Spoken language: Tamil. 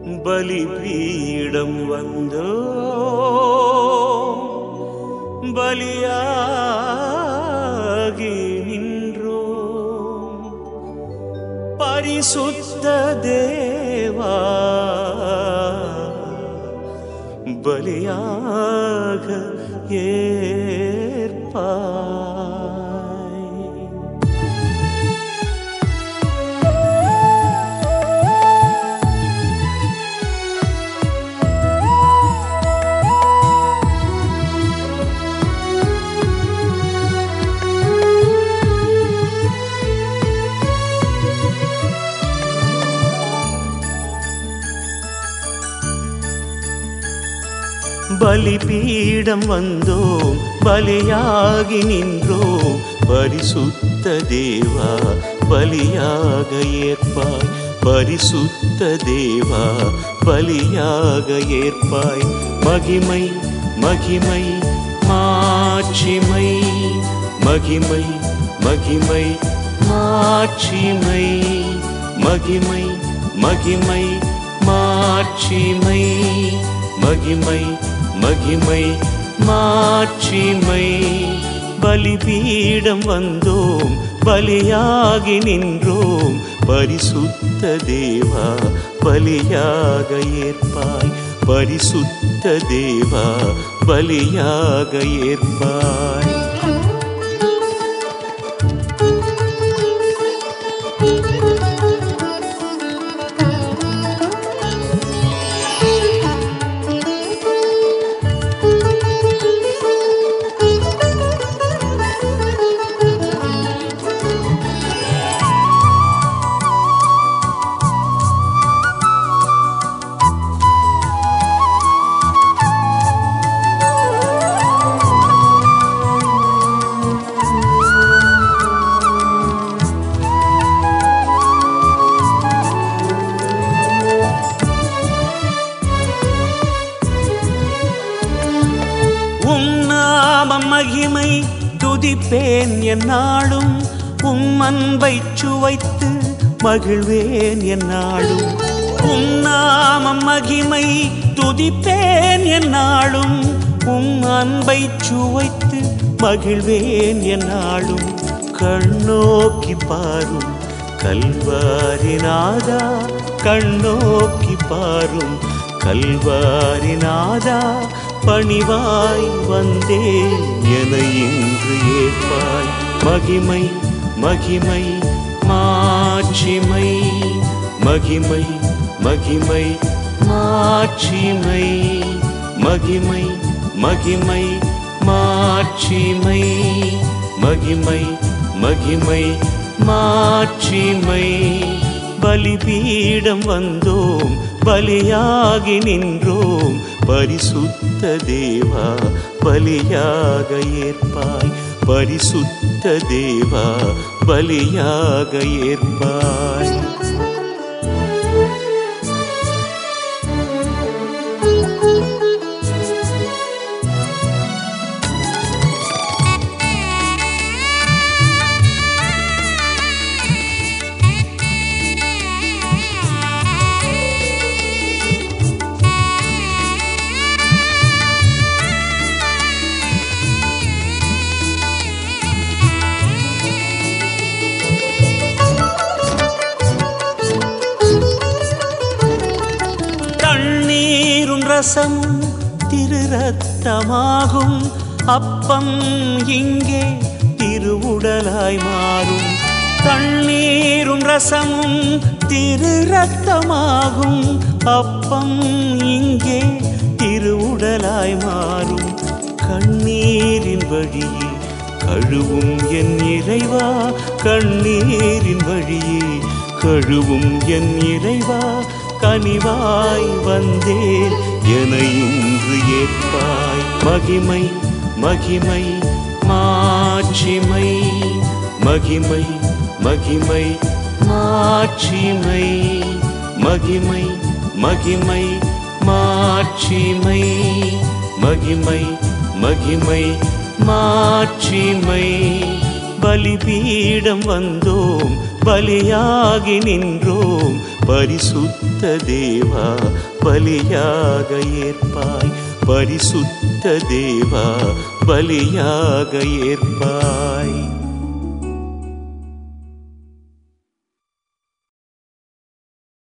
பலிபீடம் வந்தோ பலியாகி நின்றோ பரிசுத்த தேவா பலியாக ஏற்பாய் பலிபீடம் வந்தோம் பலியாகி நின்றோம் பரிசுத்த தேவா பலியாக ஏற்பாய் பரிசுத்த தேவா பலியாக ஏற்பாய் மகிமை மகிமை மாட்சிமை மகிமை மகிமை மாட்சிமை மகிமை மகிமை மாட்சிமை மகிமை மகிமை மாட்சிமை பலிபீடம் வந்தோம் பலியாகி நின்றோம் பரிசுத்த தேவா பலியாக ஏற்பாய் பரிசுத்த தேவா பலியாக ஏற்பாய் உம் நாமம் மகிமை துதிப்பேன் என்னாலும் உம் அன்பை சுவைத்து மகிழ்வேன் என்னாலும் உம் நாமம் மகிமை துதிப்பேன் என்னாலும் உம் அன்பை சுவைத்து மகிழ்வேன் என்னாலும் கண்ணோக்கி பாரும் கல்வாரிநாதா கண்ணோக்கி பாரும் கல்வாரிநாதா பணிவாய் வந்தே என இன்று ஏற்பாய் மகிமை மகிமை மாட்சிமை மகிமை மகிமை மாட்சிமை மகிமை மகிமை மாட்சிமை மகிமை மகிமை மாட்சிமை பலிபீடம் வந்தோம் பலியாகி நின்றோம் பரிசுத்த தேவா பலியாக ஏற்பாய் பரிசுத்த தேவா பலியாக ஏற்பாய் தண்ணீரும் ரசமும் திரு ரத்தமாகும் அப்பம் இங்கே திருவுடலாய் மாறும் தண்ணீரும் ரசமும் திரு ரத்தமாகும் அப்பம் இங்கே திருவுடலாய் மாறும் கண்ணீரின் வழியே கழுவும் என் இறைவா கண்ணீரின் வழியே கழுவும் என் இறைவா கனிவாய் வந்தேன் என இன்று ஏற்பாய் மகிமை மகிமை மாட்சிமை மகிமை மகிமை மாட்சிமை மகிமை மகிமை மாட்சிமை மகிமை மகிமை மாட்சிமை பலிபீடம் வந்தோம் பலியாகி நின்றோம் பரிசுத்த தேவா பலியாக ஏற்பாய் பரிசுத்த தேவா பலியாக ஏற்பாய்